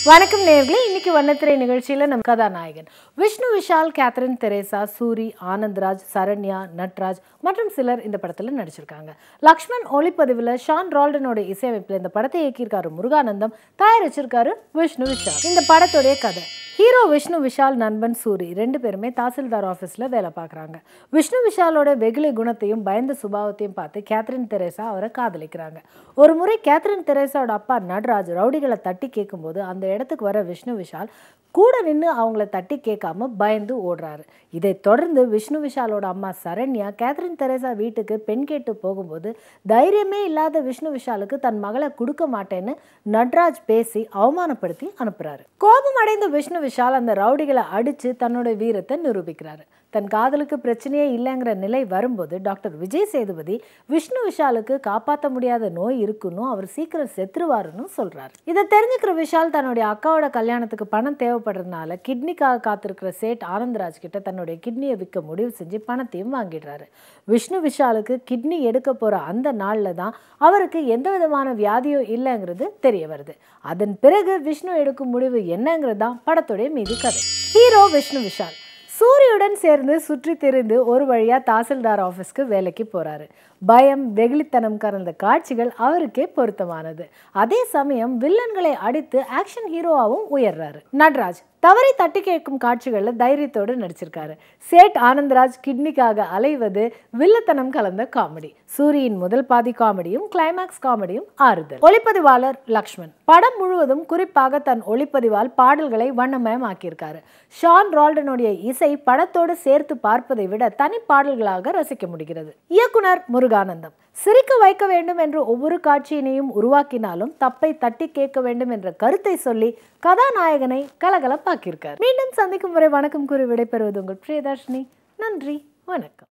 வணக்கம் நேர்களே இன்னைக்கு வண்ணத்திரை நிகழ்ச்சியில நம்ம கதாநாயகன் விஷ்ணு விஷால் கேத்ரின் தெரேசா சூரி ஆனந்த்ராஜ் சரண்யா நட்ராஜ் மற்றும் சிலர் இந்த படத்துல நடிச்சிருக்காங்க லக்ஷ்மண் ஒளிப்பதிவுல ஷான் ரால்டனோட இசையமைப்புல இந்த படத்தை இயக்கியிருக்காரு முருகானந்தம் தயாரிச்சிருக்காரு விஷ்ணு விஷால் இந்த படத்துடைய கதை ஹீரோ விஷ்ணு விஷால் நண்பன் சூரி ரெண்டு பேருமே தாசில்தார் ஆஃபீஸில் வேலை பார்க்குறாங்க விஷ்ணு விஷாலோட வெகுளி குணத்தையும் பயந்த சுபாவத்தையும் பார்த்து கேத்ரின் தெரேசா அவரை காதலிக்கிறாங்க ஒரு முறை கேத்ரின் தெரேசாவோட அப்பா நட்ராஜ் ரவுடிகளை தட்டி கேட்கும்போது அந்த இடத்துக்கு வர விஷ்ணு விஷால் கூட நின்று அவங்கள தட்டி கேட்காம பயந்து ஓடுறாரு இதை தொடர்ந்து விஷ்ணு விஷாலோட அம்மா சரண்யா கேத்ரின் தெரேசா வீட்டுக்கு பெண் கேட்டு போகும்போது தைரியமே இல்லாத விஷ்ணு விஷாலுக்கு தன் மகளை கொடுக்க மாட்டேன்னு நட்ராஜ் பேசி அவமானப்படுத்தி அனுப்புறாரு கோபம் அடைந்த விஷ்ணு விஷால் அந்த ரவுடிகளை அடிச்சு தன்னோட வீரத்தை நிரூபிக்கிறாரு தன் காதலுக்கு பிரச்சனையே இல்லைங்கிற நிலை வரும்போது டாக்டர் விஜய் சேதுபதி விஷ்ணு விஷாலுக்கு காப்பாற்ற முடியாத நோய் இருக்குன்னு அவர் சீக்கிரம் செத்துருவாருன்னு சொல்றாரு இதை தெரிஞ்சுக்கிற விஷால் தன்னுடைய அக்காவோட கல்யாணத்துக்கு பணம் தேவைப்படுறதுனால கிட்னிக்காக காத்திருக்கிற சேட் ஆனந்தராஜ் கிட்ட தன்னுடைய கிட்னியை விற்க முடிவு செஞ்சு பணத்தையும் வாங்கிடுறாரு விஷ்ணு விஷாலுக்கு கிட்னி எடுக்க போற அந்த நாள்ல தான் அவருக்கு எந்த விதமான வியாதியும் இல்லைங்கிறது தெரிய வருது அதன் பிறகு விஷ்ணு எடுக்கும் முடிவு என்னங்கிறது தான் படத்துடைய மீதி கதை ஹீரோ விஷ்ணு விஷால் சூரியுடன் சேர்ந்து சுற்றி திரிந்து ஒரு வழியா தாசில்தார் ஆஃபீஸ்க்கு வேலைக்கு போறாரு பயம் வெகுளித்தனம் கலந்த காட்சிகள் அவருக்கே பொருத்தமானது அதே சமயம் வில்லன்களை அடித்து ஆக்ஷன் ஹீரோவாகவும் உயர்றாரு நட்ராஜ் தவறி தட்டி கேட்கும் காட்சிகளில் தைரியத்தோடு நடிச்சிருக்காரு சேட் ஆனந்த்ராஜ் கிட்னிக்காக அலைவது வில்லத்தனம் கலந்த காமெடி சூரியின் முதல் பாதி காமெடியும் கிளைமேக்ஸ் காமெடியும் ஆறுதல் ஒளிப்பதிவாளர் லக்ஷ்மண் படம் முழுவதும் குறிப்பாக தன் ஒளிப்பதிவால் பாடல்களை வண்ணமயமாக்கியிருக்காரு ஷான் ரால்டனுடைய இசை படத்தோடு சேர்த்து பார்ப்பதை விட தனி பாடல்களாக ரசிக்க முடிகிறது இயக்குனர் முருகானந்தம் சிரிக்க வைக்க வேண்டும் என்று ஒவ்வொரு காட்சியினையும் உருவாக்கினாலும் தப்பை தட்டி கேட்க வேண்டும் என்ற கருத்தை சொல்லி கதாநாயகனை கலகலப்பாக்கியிருக்கார் மீண்டும் சந்திக்கும் வரை வணக்கம் கூறி விடைபெறுவது உங்கள் பிரியதர்ஷினி நன்றி வணக்கம்